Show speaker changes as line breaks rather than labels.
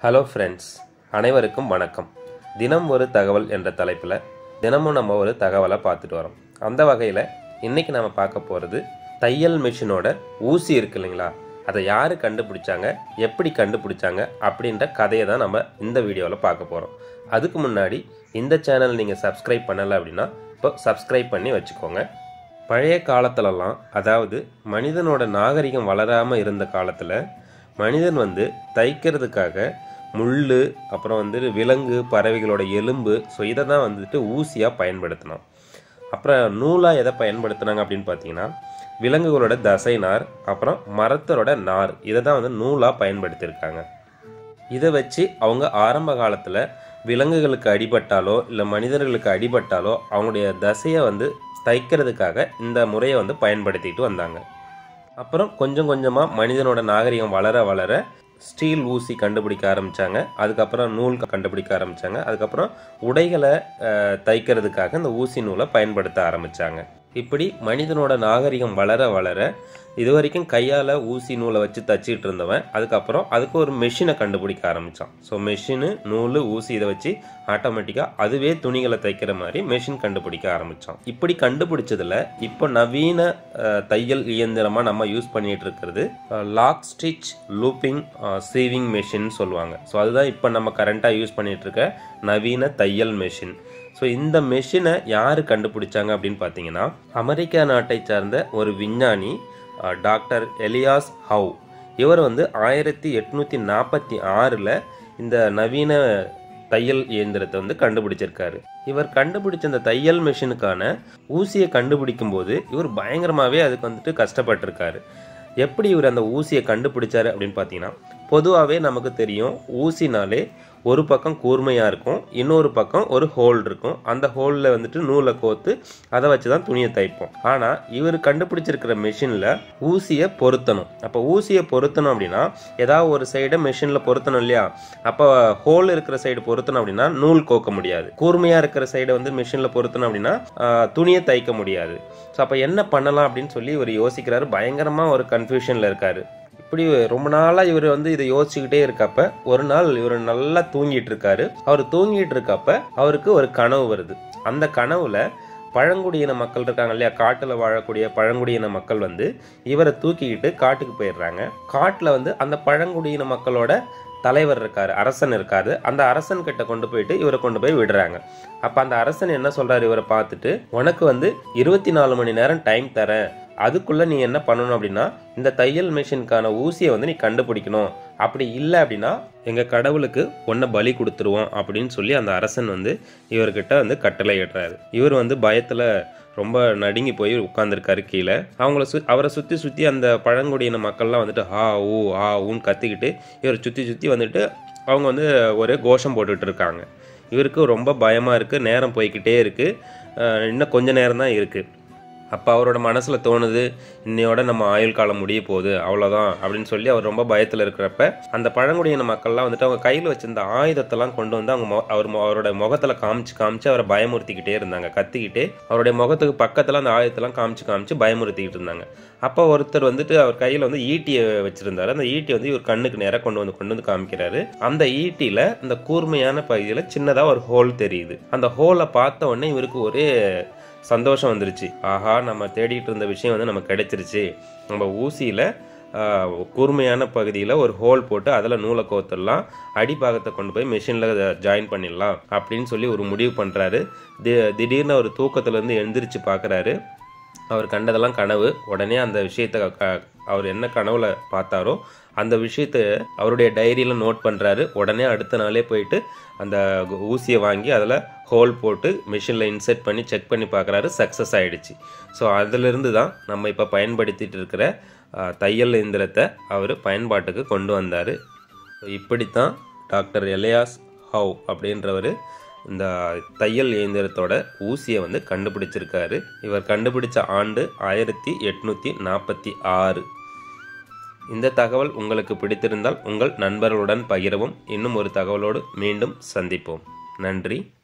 hello friends அனைவருக்கும் வணக்கம் தினம் ஒரு தகவல் என்ற தலைப்பில் தினமும் நம்ம ஒரு தகவலை பார்த்துட்டு வரோம் அந்த வகையில் இன்றைக்கி நம்ம பார்க்க போகிறது தையல் மிஷினோட ஊசி இருக்கு இல்லைங்களா அதை யார் கண்டுபிடிச்சாங்க எப்படி கண்டுபிடிச்சாங்க அப்படின்ற கதையை தான் நம்ம இந்த வீடியோவில் பார்க்க போகிறோம் அதுக்கு முன்னாடி இந்த சேனல் நீங்கள் சப்ஸ்கிரைப் பண்ணலை அப்படின்னா இப்போ சப்ஸ்கிரைப் பண்ணி வச்சுக்கோங்க பழைய காலத்துலலாம் அதாவது மனிதனோட நாகரிகம் வளராமல் இருந்த காலத்தில் மனிதன் வந்து தைக்கிறதுக்காக முள் அப்புறம் வந்து விலங்கு பறவைகளோட எலும்பு ஸோ இதை தான் வந்துட்டு ஊசியாக பயன்படுத்தினோம் அப்புறம் நூலாக எதை பயன்படுத்தினாங்க அப்படின்னு பார்த்தீங்கன்னா விலங்குகளோட தசை நார் அப்புறம் மரத்தரோட நார் இதை தான் வந்து நூலாக பயன்படுத்தியிருக்காங்க இதை வச்சு அவங்க ஆரம்ப காலத்தில் விலங்குகளுக்கு அடிபட்டாலோ இல்லை மனிதர்களுக்கு அடிபட்டாலோ அவங்களுடைய தசையை வந்து தைக்கிறதுக்காக இந்த முறையை வந்து பயன்படுத்திட்டு வந்தாங்க அப்புறம் கொஞ்சம் கொஞ்சமாக மனிதனோட நாகரிகம் வளர வளர ஸ்டீல் ஊசி கண்டுபிடிக்க ஆரம்பித்தாங்க அதுக்கப்புறம் நூல் கண்டுபிடிக்க ஆரம்பித்தாங்க அதுக்கப்புறம் உடைகளை அஹ், தைக்கிறதுக்காக இந்த ஊசி நூலை பயன்படுத்த ஆரம்பித்தாங்க இப்படி மனிதனோட நாகரிகம் வளர வளர இது வரைக்கும் கையால் ஊசி நூலை வச்சு தச்சிட்டு இருந்தவன் அதுக்கப்புறம் அதுக்கு ஒரு மெஷினை கண்டுபிடிக்க ஆரம்பித்தான் ஸோ மெஷினு நூல் ஊசி இதை வச்சு ஆட்டோமேட்டிக்காக அதுவே துணிகளை தைக்கிற மாதிரி மெஷின் கண்டுபிடிக்க ஆரம்பித்தான் இப்படி கண்டுபிடிச்சதுல இப்போ நவீன அஹ், தையல் இயந்திரமாக நம்ம யூஸ் பண்ணிட்டு இருக்கிறது lock stitch looping sewing machine சொல்லுவாங்க ஸோ அதுதான் இப்போ நம்ம கரண்ட்டாக யூஸ் பண்ணிட்டு இருக்க நவீன தையல் மெஷின் ஸோ இந்த மெஷினை யார் கண்டுபிடிச்சாங்க அப்படின்னு பார்த்தீங்கன்னா அமெரிக்கா நாட்டை சார்ந்த ஒரு விஞ்ஞானி அஹ், டாக்டர் எலியாஸ் ஹவ் இவர் வந்து ஆயிரத்தி எட்நூற்றி நாற்பத்தி ஆறில் இந்த நவீன தையல் இயந்திரத்தை வந்து கண்டுபிடிச்சிருக்காரு இவர் கண்டுபிடிச்ச இந்த தையல் மிஷினுக்கான ஊசியை கண்டுபிடிக்கும் போது இவர் பயங்கரமாகவே அதுக்கு வந்துட்டு கஷ்டப்பட்டிருக்காரு எப்படி இவர் அந்த ஊசியை கண்டுபிடிச்சாரு அப்படின்னு பார்த்தீங்கன்னா பொதுவாகவே நமக்கு தெரியும் ஊசினாலே ஒரு பக்கம் கூர்மையாக இருக்கும் இன்னொரு பக்கம் ஒரு ஹோல் இருக்கும் அந்த ஹோலில் வந்துட்டு நூலை கோத்து அதை வச்சு தான் துணியை தைப்போம் ஆனால் இவர் கண்டுபிடிச்சிருக்கிற மிஷினில் ஊசியை பொருத்தணும் அப்போ ஊசியை பொருத்தணும் அப்படின்னா ஏதாவது ஒரு சைடை மிஷினில் பொருத்தணும் இல்லையா அப்போ ஹோல் இருக்கிற சைடு பொருத்தணும் அப்படின்னா நூல் கோக்க முடியாது கூர்மையாக இருக்கிற சைடை வந்து மிஷினில் பொருத்தணும் அப்படின்னா ஆஹ், துணியை தைக்க முடியாது ஸோ அப்போ என்ன பண்ணலாம் அப்படின்னு சொல்லி இவர் யோசிக்கிறாரு பயங்கரமாக ஒரு கன்ஃபியூஷனில் இருக்காரு இப்படி ரொம்ப நாளாக இவர் வந்து இதை யோசிச்சுக்கிட்டே இருக்கப்ப ஒரு நாள் இவர் நல்லா தூங்கிட்டு இருக்காரு அவர் தூங்கிட்டு இருக்கப்ப அவருக்கு ஒரு கனவு வருது அந்த கனவுல பழங்குடியின மக்கள் இருக்காங்க இல்லையா காட்டில் வாழக்கூடிய பழங்குடியின மக்கள் வந்து இவரை தூக்கிக்கிட்டு காட்டுக்கு போயிடுறாங்க காட்டில் வந்து அந்த பழங்குடியின மக்களோட தலைவர் இருக்காரு அரசன் இருக்காரு அந்த அரசன் கிட்ட கொண்டு போயிட்டு இவரை கொண்டு போய் விடுறாங்க அப்ப அந்த அரசன் என்ன சொல்றாரு இவரை பார்த்துட்டு உனக்கு வந்து இருபத்தி நாலு மணி நேரம் டைம் தரேன் அதுக்குள்ள நீ என்ன பண்ணணும் அப்படின்னா இந்த தையல் மிஷினுக்கான ஊசியை வந்து நீ கண்டுபிடிக்கணும் அப்படி இல்லை அப்படின்னா எங்க கடவுளுக்கு ஒன்றை பலி கொடுத்துருவோம் அப்படின்னு சொல்லி அந்த அரசன் வந்து இவர்கிட்ட வந்து கட்டளை இடுறாரு இவர் வந்து பயத்துல ரொம்ப நடுங்கி போய் உட்காந்துருக்காரு கீழே அவங்கள சு அவரை சுற்றி சுற்றி அந்த பழங்குடியின மக்கள்லாம் வந்துட்டு ஹா ஊ ஆ ஊன்னு கத்திக்கிட்டு இவர் சுற்றி சுற்றி வந்துட்டு அவங்க வந்து ஒரே கோஷம் போட்டுட்டு இருக்காங்க இவருக்கு ரொம்ப பயமாக இருக்குது நேரம் போய்க்கிட்டே இருக்குது இன்னும் கொஞ்ச நேரம் தான் இருக்குது அப்போ அவரோட மனசில் தோணுது இன்னையோட நம்ம ஆயுள் காலம் முடிய போகுது அவ்வளோதான் அப்படின்னு சொல்லி அவர் ரொம்ப பயத்தில் இருக்கிறப்ப அந்த பழங்குடியின மக்கள்லாம் வந்துட்டு அவங்க கையில் வச்சிருந்த ஆயுதத்தெல்லாம் கொண்டு வந்து அவங்க மொ- அவர் மொ- அவரோட முகத்தில் காமிச்சு காமிச்சு அவரை பயமுறுத்திக்கிட்டே இருந்தாங்க கத்திக்கிட்டே அவருடைய முகத்துக்கு பக்கத்தில் அந்த ஆயுதத்தெல்லாம் காமிச்சு காமிச்சு பயமுறுத்திக்கிட்டு இருந்தாங்க அப்போ ஒருத்தர் வந்துட்டு அவர் கையில் வந்து ஈட்டியை வச்சிருந்தாரு அந்த ஈட்டி வந்து இவர் கண்ணுக்கு நேராக கொண்டு வந்து கொண்டு வந்து காமிக்கிறாரு அந்த ஈட்டியில் அந்த கூர்மையான பகுதியில் சின்னதாக ஒரு ஹோல் தெரியுது அந்த ஹோலை பார்த்த உடனே இவருக்கு ஒரே சந்தோஷம் வந்துருச்சு ஆஹா நம்ம தேடிட்டு இருந்த விஷயம் வந்து நமக்கு கிடைச்சிருச்சு நம்ம ஊசியில் கூர்மையான பகுதியில் ஒரு ஹோல் போட்டு அதில் நூலை கோத்துடலாம் அடிப்பாகத்தை கொண்டு போய் மிஷினில் ஜாயின் பண்ணிடலாம் அப்படின்னு சொல்லி ஒரு முடிவு பண்ணுறாரு தி திடீர்னு அவர் தூக்கத்துலேருந்து எழுந்திரிச்சு பார்க்குறாரு அவர் கண்டதெல்லாம் கனவு உடனே அந்த விஷயத்தை க- அவர் என்ன கனவுல பார்த்தாரோ அந்த விஷயத்த அவருடைய டைரியில் நோட் பண்ணுறாரு உடனே அடுத்த நாளே போயிட்டு அந்த கு- ஊசியை வாங்கி அதில் ஹோல் போட்டு மிஷினில் இன்செர்ட் பண்ணி செக் பண்ணி பார்க்குறாரு சக்ஸஸ் ஆயிடுச்சு ஸோ அதிலிருந்து தான் நம்ம இப்போ பயன்படுத்திட்டு இருக்கிற அஹ், தையல் இயந்திரத்தை அவர் பயன்பாட்டுக்கு கொண்டு வந்தார் இப்படித்தான் டாக்டர் எலியாஸ் ஹவ் அப்படின்றவர் இந்த தையல் இயந்திரத்தோட ஊசியை வந்து கண்டுபிடிச்சிருக்காரு இவர் கண்டுபிடிச்ச ஆண்டு ஆயிரத்தி எட்நூற்றி நாற்பத்தி ஆறு இந்த தகவல் உங்களுக்கு பிடித்திருந்தால் உங்கள் நண்பர்களுடன் பகிரவும் இன்னும் ஒரு தகவலோடு மீண்டும் சந்திப்போம் நன்றி